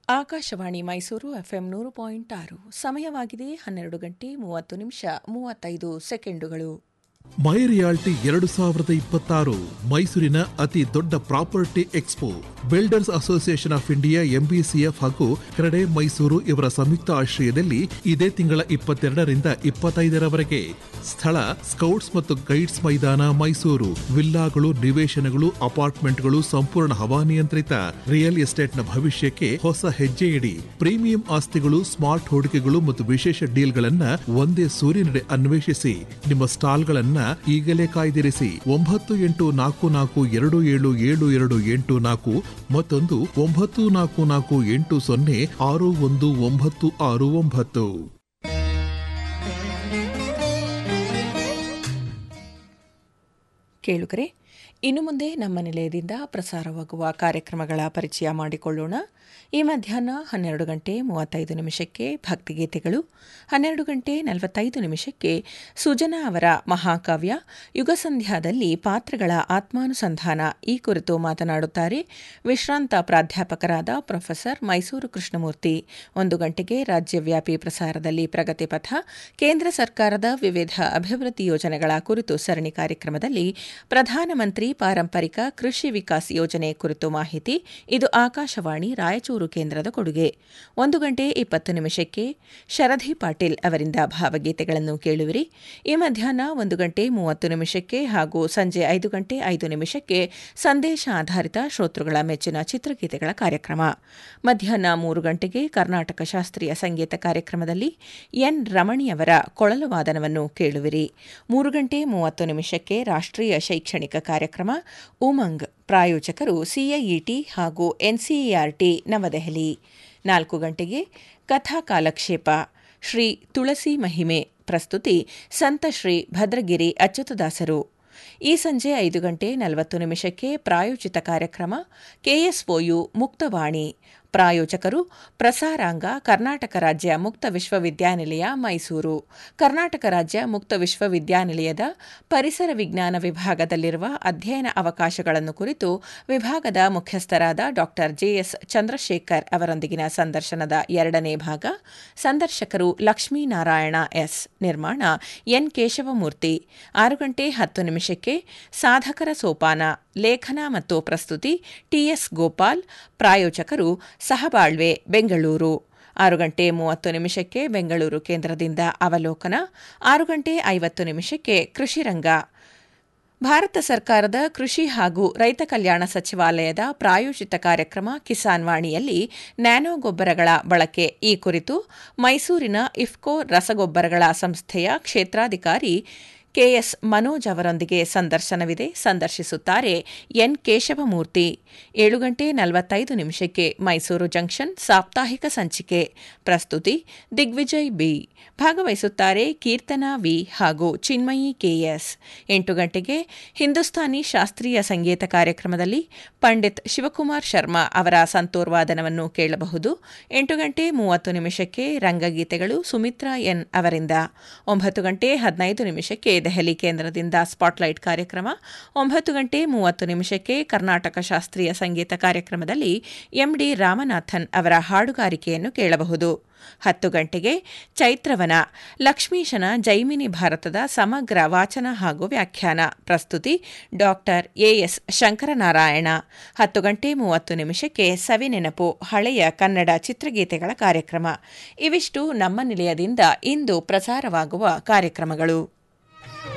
Akashvani Mysuru FM ನೂರು point ಆರು ಸಮಯವಾಗಿದೆ ಹನ್ನೆರಡು ಗಂಟೆ ಮೂವತ್ತು ನಿಮಿಷ ಮೂವತ್ತೈದು ಸೆಕೆಂಡುಗಳು ಮೈ ರಿಯಾಲ್ಟಿ ಎರಡು ಸಾವಿರದ ಇಪ್ಪತ್ತಾರು ಮೈಸೂರಿನ ಅತಿ ದೊಡ್ಡ property expo builders association of India MBCF ಹಾಗೂ ಕ್ರೆಡೆ ಮೈಸೂರು ಇವರ ಸಂಯುಕ್ತ ಆಶ್ರಯದಲ್ಲಿ ಇದೇ ತಿಂಗಳ ಇಪ್ಪತ್ತೆರಡರಿಂದ ಇಪ್ಪತ್ತೈದರವರೆಗೆ ಸ್ಥಳ ಸ್ಕೌಟ್ಸ್ ಮತ್ತು ಗೈಡ್ಸ್ ಮೈದಾನ ಮೈಸೂರು ವಿಲ್ಲಾಗಳು ನಿವೇಶನಗಳು ಅಪಾರ್ಟ್ಮೆಂಟ್ಗಳು ಸಂಪೂರ್ಣ ಹವಾನಿಯಂತ್ರಿತ ರಿಯಲ್ ಎಸ್ಟೇಟ್ನ ಭವಿಷ್ಯಕ್ಕೆ ಹೊಸ ಹೆಜ್ಜೆ ಇಡಿ ಪ್ರೀಮಿಯಂ ಆಸ್ತಿಗಳು ಸ್ಮಾರ್ಟ್ ಹೂಡಿಕೆಗಳು ಮತ್ತು ವಿಶೇಷ ಡೀಲ್ಗಳನ್ನ ಒಂದೇ ಸೂರಿನಡೆ ಅನ್ವೇಷಿಸಿ ನಿಮ್ಮ ಸ್ಟಾಲ್ಗಳನ್ನ ಈಗಲೇ ಕಾಯ್ದಿರಿಸಿ ಒಂಬತ್ತು ಎಂಟು ನಾಲ್ಕು ನಾಲ್ಕು ಎರಡು ಏಳು ಏಳು ಎರಡು ಎಂಟು ನಾಲ್ಕು ಮತ್ತೊಂದು ಒಂಬತ್ತು ನಾಲ್ಕು ನಾಲ್ಕು ಎಂಟು ಸೊನ್ನೆ ಆರು ಒಂದು ಒಂಬತ್ತು ಆರು ಒಂಬತ್ತು ಕೇಳುಗರೆ ಇನ್ನು ಮುಂದೆ ನಮ್ಮ ನಿಲಯದಿಂದ ಪ್ರಸಾರವಾಗುವ ಕಾರ್ಯಕ್ರಮಗಳ ಪರಿಚಯ ಮಾಡಿಕೊಳ್ಳೋಣ ಈ ಮಧ್ಯಾಹ್ನ ಹನ್ನೆರಡು ಗಂಟೆ ಮೂವತ್ತೈದು ನಿಮಿಷಕ್ಕೆ ಭಕ್ತಿಗೀತೆಗಳು ಹನ್ನೆರಡು ಗಂಟೆ ನಲವತ್ತೈದು ನಿಮಿಷಕ್ಕೆ ಸುಜನಾ ಅವರ ಮಹಾಕಾವ್ಯ ಯುಗ ಸಂಧ್ಯಾದಲ್ಲಿ ಪಾತ್ರಗಳ ಆತ್ಮಾನುಸಂಧಾನ ಈ ಕುರಿತು ಮಾತನಾಡುತ್ತಾರೆ ವಿಶ್ರಾಂತ ಪ್ರಾಧ್ಯಾಪಕರಾದ ಪ್ರೊಫೆಸರ್ ಮೈಸೂರು ಕೃಷ್ಣಮೂರ್ತಿ ಒಂದು ಗಂಟೆಗೆ ರಾಜ್ಯವ್ಯಾಪಿ ಪ್ರಸಾರದಲ್ಲಿ ಪ್ರಗತಿ ಪಥ ಕೇಂದ್ರ ಸರ್ಕಾರದ ವಿವಿಧ ಅಭಿವೃದ್ಧಿ ಯೋಜನೆಗಳ ಕುರಿತು ಸರಣಿ ಕಾರ್ಯಕ್ರಮದಲ್ಲಿ ಪ್ರಧಾನಮಂತ್ರಿ ಪಾರಂಪರಿಕ ಕೃಷಿ ವಿಕಾಸ್ ಯೋಜನೆ ಕುರಿತು ಮಾಹಿತಿ ಇದು ಆಕಾಶವಾಣಿ ರಾಯಚೂರು ಕೇಂದ್ರದ ಕೊಡುಗೆ ಒಂದು ಗಂಟೆ ಇಪ್ಪತ್ತು ನಿಮಿಷಕ್ಕೆ ಶರಧಿ ಪಾಟೀಲ್ ಅವರಿಂದ ಭಾವಗೀತೆಗಳನ್ನು ಕೇಳುವಿರಿ ಈ ಮಧ್ಯಾಹ್ನ ಒಂದು ಗಂಟೆ ಮೂವತ್ತು ನಿಮಿಷಕ್ಕೆ ಹಾಗೂ ಸಂಜೆ ಐದು ಗಂಟೆ ಐದು ನಿಮಿಷಕ್ಕೆ ಸಂದೇಶ ಆಧಾರಿತ ಶ್ರೋತೃಗಳ ಮೆಚ್ಚಿನ ಚಿತ್ರಗೀತೆಗಳ ಕಾರ್ಯಕ್ರಮ ಮಧ್ಯಾಹ್ನ ಮೂರು ಗಂಟೆಗೆ ಕರ್ನಾಟಕ ಶಾಸ್ತ್ರೀಯ ಸಂಗೀತ ಕಾರ್ಯಕ್ರಮದಲ್ಲಿ ಎನ್ ರಮಣಿಯವರ ಕೊಳಲು ವಾದನವನ್ನು ಕೇಳುವಿರಿ ಮೂರು ಗಂಟೆ ಮೂವತ್ತು ನಿಮಿಷಕ್ಕೆ ರಾಷ್ಟ್ರೀಯ ಶೈಕ್ಷಣಿಕ ಕಾರ್ಯಕ್ರಮ ಉಮಂಗ್ ಪ್ರಾಯೋಜಕರು ಸಿಐಇಟಿ ಹಾಗೂ ಎನ್ಸಿಇಆರ್ಟಿ ನವದೆಹಲಿ ನಾಲ್ಕು ಗಂಟೆಗೆ ಕಥಾ ಕಾಲಕ್ಷೇಪ ಶ್ರೀ ತುಳಸಿ ಮಹಿಮೆ ಪ್ರಸ್ತುತಿ ಸಂತ ಶ್ರೀ ಭದ್ರಗಿರಿ ಅಚ್ಯುತದಾಸರು ಈ ಸಂಜೆ ಐದು ಗಂಟೆ ನಲವತ್ತು ನಿಮಿಷಕ್ಕೆ ಪ್ರಾಯೋಜಿತ ಕಾರ್ಯಕ್ರಮ ಕೆಎಸ್ಒಯು ಮುಕ್ತವಾಣಿ ಪ್ರಾಯೋಜಕರು ಪ್ರಸಾರಾಂಗ ಕರ್ನಾಟಕ ರಾಜ್ಯ ಮುಕ್ತ ವಿಶ್ವವಿದ್ಯಾನಿಲಯ ಮೈಸೂರು ಕರ್ನಾಟಕ ರಾಜ್ಯ ಮುಕ್ತ ವಿಶ್ವವಿದ್ಯಾನಿಲಯದ ಪರಿಸರ ವಿಜ್ಞಾನ ವಿಭಾಗದಲ್ಲಿರುವ ಅಧ್ಯಯನ ಅವಕಾಶಗಳನ್ನು ಕುರಿತು ವಿಭಾಗದ ಮುಖ್ಯಸ್ಥರಾದ ಡಾ ಜೆಎಸ್ ಚಂದ್ರಶೇಖರ್ ಅವರೊಂದಿಗಿನ ಸಂದರ್ಶನದ ಎರಡನೇ ಭಾಗ ಸಂದರ್ಶಕರು ಲಕ್ಷ್ಮೀನಾರಾಯಣ ಎಸ್ ನಿರ್ಮಾಣ ಎನ್ ಕೇಶವಮೂರ್ತಿ ಆರು ಗಂಟೆ ಹತ್ತು ನಿಮಿಷಕ್ಕೆ ಸಾಧಕರ ಸೋಪಾನ ಲೇಖನ ಮತ್ತು ಪ್ರಸ್ತುತಿ ಟಿಎಸ್ ಗೋಪಾಲ್ ಪ್ರಾಯೋಜಕರು ಸಹಬಾಳ್ವೆ ಬೆಂಗಳೂರು ಆರು ಗಂಟೆ ಮೂವತ್ತು ನಿಮಿಷಕ್ಕೆ ಬೆಂಗಳೂರು ಕೇಂದ್ರದಿಂದ ಅವಲೋಕನ ಆರು ಗಂಟೆ ಐವತ್ತು ನಿಮಿಷಕ್ಕೆ ಕೃಷಿರಂಗ ಭಾರತ ಸರ್ಕಾರದ ಕೃಷಿ ಹಾಗೂ ರೈತ ಕಲ್ಯಾಣ ಸಚಿವಾಲಯದ ಪ್ರಾಯೋಜಿತ ಕಾರ್ಯಕ್ರಮ ಕಿಸಾನ್ ವಾಣಿಯಲ್ಲಿ ನ್ಯಾನೋ ಗೊಬ್ಬರಗಳ ಬಳಕೆ ಈ ಕುರಿತು ಮೈಸೂರಿನ ಇಫ್ಕೋ ರಸಗೊಬ್ಬರಗಳ ಸಂಸ್ಥೆಯ ಕ್ಷೇತ್ರಾಧಿಕಾರಿ ಕೆಎಸ್ ಮನೋಜ್ ಅವರೊಂದಿಗೆ ಸಂದರ್ಶನವಿದೆ ಸಂದರ್ಶಿಸುತ್ತಾರೆ ಎನ್ ಕೇಶವಮೂರ್ತಿ ಏಳು ಗಂಟೆ ನಲವತ್ತೈದು ನಿಮಿಷಕ್ಕೆ ಮೈಸೂರು ಜಂಕ್ಷನ್ ಸಾಪ್ತಾಹಿಕ ಸಂಚಿಕೆ ಪ್ರಸ್ತುತಿ ದಿಗ್ವಿಜಯ್ ಬಿ ಭಾಗವಹಿಸುತ್ತಾರೆ ಕೀರ್ತನಾ ವಿ ಹಾಗೂ ಚಿನ್ಮಯಿ ಕೆಎಸ್ ಎಂಟು ಗಂಟೆಗೆ ಹಿಂದೂಸ್ತಾನಿ ಶಾಸ್ತ್ರೀಯ ಸಂಗೀತ ಕಾರ್ಯಕ್ರಮದಲ್ಲಿ ಪಂಡಿತ್ ಶಿವಕುಮಾರ್ ಶರ್ಮಾ ಅವರ ಸಂತೂರ್ ವಾದನವನ್ನು ಕೇಳಬಹುದು ಎಂಟು ಗಂಟೆ ಮೂವತ್ತು ನಿಮಿಷಕ್ಕೆ ರಂಗಗೀತೆಗಳು ಸುಮಿತ್ರಾ ಎನ್ ಅವರಿಂದ ಒಂಬತ್ತು ಗಂಟೆ ಹದಿನೈದು ನಿಮಿಷಕ್ಕೆ ದೆಹಲಿ ಕೇಂದ್ರದಿಂದ ಸ್ಪಾಟ್ಲೈಟ್ ಕಾರ್ಯಕ್ರಮ ಒಂಬತ್ತು ಗಂಟೆ ಮೂವತ್ತು ನಿಮಿಷಕ್ಕೆ ಕರ್ನಾಟಕ ಶಾಸ್ತ್ರೀಯ ಸಂಗೀತ ಕಾರ್ಯಕ್ರಮದಲ್ಲಿ ಎಂಡಿ ರಾಮನಾಥನ್ ಅವರ ಹಾಡುಗಾರಿಕೆಯನ್ನು ಕೇಳಬಹುದು ಹತ್ತು ಗಂಟೆಗೆ ಚೈತ್ರವನ ಲಕ್ಷ್ಮೀಶನ ಜೈಮಿನಿ ಭಾರತದ ಸಮಗ್ರ ವಾಚನ ಹಾಗೂ ವ್ಯಾಖ್ಯಾನ ಪ್ರಸ್ತುತಿ ಡಾಕ್ಟರ್ ಎಎಸ್ ಶಂಕರನಾರಾಯಣ ಹತ್ತು ಗಂಟೆ ಮೂವತ್ತು ನಿಮಿಷಕ್ಕೆ ಸವಿನೆನಪು ಹಳೆಯ ಕನ್ನಡ ಚಿತ್ರಗೀತೆಗಳ ಕಾರ್ಯಕ್ರಮ ಇವಿಷ್ಟು ನಮ್ಮ ನಿಲಯದಿಂದ ಇಂದು ಪ್ರಸಾರವಾಗುವ ಕಾರ್ಯಕ್ರಮಗಳು